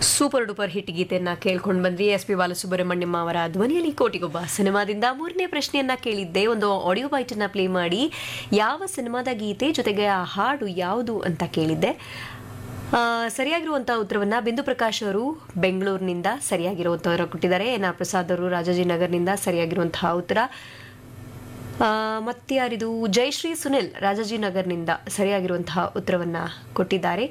super duper hit ಗೀತೆಯನ್ನ ಕೇಳ್ಕೊಂಡು ಬಂದ್ರಿ ಎಸ್ ಪಿ ಬಾಲಸುಬ್ರಹ್ಮಣ್ಯಂ ಅವರ ಧ್ವನಿಯಲ್ಲಿ ಕೋಟಿಗೊಬ್ಬ ಸಿನಿಮಾದಿಂದ ಮೂರನೇ ಪ್ರಶ್ನೆಯನ್ನ ಕೇಳಿದ್ದೆ ಒಂದು ಆಡಿಯೋ ಬೈಟ್ ಅನ್ನ ಪ್ಲೇ ಮಾಡಿ ಯಾವ ಸಿನಿಮಾದ ಗೀತೆ ಜೊತೆಗೆ ಆ ಹಾಡು ಯಾವುದು ಅಂತ ಕೇಳಿದ್ದೆ ಆ, ಸರಿಯಾಗಿರುವಂತಹ ಉತ್ತರವನ್ನ ಬಿಂದು ಪ್ರಕಾಶ್ ಅವರು ಬೆಂಗಳೂರಿನಿಂದ ಸರಿಯಾಗಿರುವಂತವರ ಕೊಟ್ಟಿದ್ದಾರೆ ಎನ್ ಆರ್ ಪ್ರಸಾದ್ ಅವರು ರಾಜಾಜಿನಗರ್ನಿಂದ ಸರಿಯಾಗಿರುವಂತಹ ಉತ್ತರ ಆ, ಮತ್ಯಾರಿದು ಜಯಶ್ರೀ ಸುನಿಲ್ ರಾಜಾಜಿನಗರ್ನಿಂದ ಸರಿಯಾಗಿರುವಂತಹ ಉತ್ತರವನ್ನ ಕೊಟ್ಟಿದ್ದಾರೆ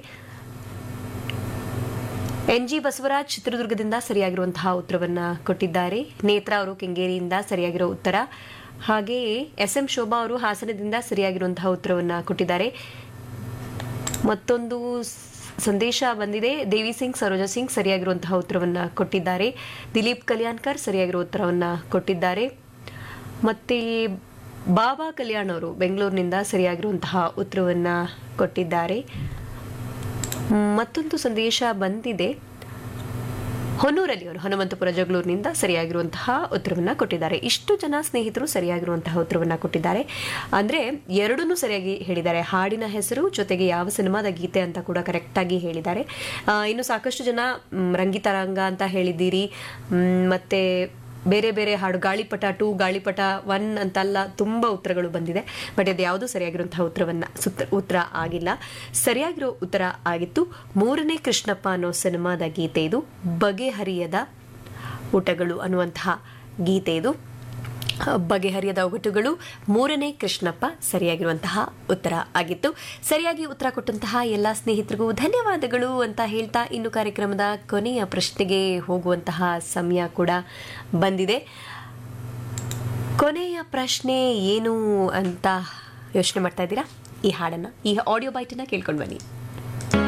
ಎನ್ ಜಿ ಬಸವರಾಜ್ ಚಿತ್ರದುರ್ಗದಿಂದ ಸರಿಯಾಗಿರುವಂತಹ ಉತ್ತರವನ್ನ ಕೊಟ್ಟಿದ್ದಾರೆ ನೇತ್ರ ಅವರು ಕೆಂಗೇರಿಯಿಂದ ಸರಿಯಾಗಿರೋ ಉತ್ತರ ಹಾಗೆಯೇ ಎಸ್ ಎಂ ಶೋಭಾ ಅವರು ಹಾಸನದಿಂದ ಸರಿಯಾಗಿರುವಂತಹ ಉತ್ತರವನ್ನ ಕೊಟ್ಟಿದ್ದಾರೆ ಮತ್ತೊಂದು ಸ್- ಸಂದೇಶ ಬಂದಿದೆ ದೇವಿ ಸಿಂಗ್ ಸರೋಜಾ ಸಿಂಗ್ ಸರಿಯಾಗಿರುವಂತಹ ಉತ್ತರವನ್ನ ಕೊಟ್ಟಿದ್ದಾರೆ ದಿಲೀಪ್ ಕಲ್ಯಾಣ್ಕರ್ ಸರಿಯಾಗಿರೋ ಉತ್ತರವನ್ನ ಕೊಟ್ಟಿದ್ದಾರೆ ಮತ್ತೆ ಬಾಬಾ ಕಲ್ಯಾಣ್ ಅವರು ಬೆಂಗಳೂರಿನಿಂದ ಸರಿಯಾಗಿರುವಂತಹ ಉತ್ತರವನ್ನ ಕೊಟ್ಟಿದ್ದಾರೆ ಮ್, ಮತ್ತೊಂದು ಸಂದೇಶ ಬಂದಿದೆ ಹೊನ್ನೂರಲ್ಲಿ ಅವರು ಹನುಮಂತಪುರ ಜಗಳೂರಿನಿಂದ ಸರಿಯಾಗಿರುವಂತಹ ಉತ್ತರವನ್ನ ಕೊಟ್ಟಿದ್ದಾರೆ ಇಷ್ಟು ಜನ ಸ್ನೇಹಿತರು ಸರಿಯಾಗಿರುವಂತಹ ಉತ್ತರವನ್ನ ಕೊಟ್ಟಿದ್ದಾರೆ ಅಂದ್ರೆ ಎರಡನ್ನೂ ಸರಿಯಾಗಿ ಹೇಳಿದ್ದಾರೆ ಹಾಡಿನ ಹೆಸರು ಜೊತೆಗೆ ಯಾವ ಸಿನಿಮಾದ ಗೀತೆ ಅಂತ ಕೂಡ ಕರೆಕ್ಟ್ ಆಗಿ ಹೇಳಿದ್ದಾರೆ ಆ, ಇನ್ನು ಸಾಕಷ್ಟು ಜನ ಮ್, ರಂಗಿತರಂಗ ಅಂತ ಹೇಳಿದ್ದೀರಿ ಮ್, ಮತ್ತೆ ಬೇರೆ ಬೇರೆ ಹಾಡು ಗಾಳಿಪಟ ಟು ಗಾಳಿಪಟ ಒನ್ ಅಂತಲ್ಲ ತುಂಬಾ ಉತ್ತರಗಳು ಬಂದಿದೆ ಬಟ್ ಇದು ಯಾವುದು ಸರಿಯಾಗಿರುವಂತಹ ಉತ್ತರವನ್ನ ಸುತ್ತ ಉತ್ತರ ಆಗಿಲ್ಲ ಸರಿಯಾಗಿರೋ ಉತ್ತರ ಆಗಿತ್ತು ಮೂರನೇ ಕೃಷ್ಣಪ್ಪ ಅನ್ನೋ ಸಿನಿಮಾದ ಗೀತೆ ಇದು ಬಗೆಹರಿಯದ ಊಟಗಳು ಅನ್ನುವಂತಹ ಗೀತೆ ಇದು ಬಗೆಹರಿಯದ ಒಗಟುಗಳು ಮೂರನೇ ಕೃಷ್ಣಪ್ಪ ಸರಿಯಾಗಿರುವಂತಹ ಉತ್ತರ ಆಗಿತ್ತು ಸರಿಯಾಗಿ ಉತ್ತರ ಕೊಟ್ಟಂತಹ ಎಲ್ಲ ಸ್ನೇಹಿತರಿಗೂ ಧನ್ಯವಾದಗಳು ಅಂತ ಹೇಳ್ತಾ ಇನ್ನು ಕಾರ್ಯಕ್ರಮದ ಕೊನೆಯ ಪ್ರಶ್ನೆಗೆ ಹೋಗುವಂತಹ ಸಮಯ ಕೂಡ ಬಂದಿದೆ ಕೊನೆಯ ಪ್ರಶ್ನೆ ಏನು ಅಂತ ಯೋಚನೆ ಮಾಡ್ತಾ ಇದ್ದೀರಾ ಈ ಹಾಡನ್ನ ಈ ಆಡಿಯೋ ಬೈಟನ್ನ ಕೇಳ್ಕೊಂಡು ಬನ್ನಿ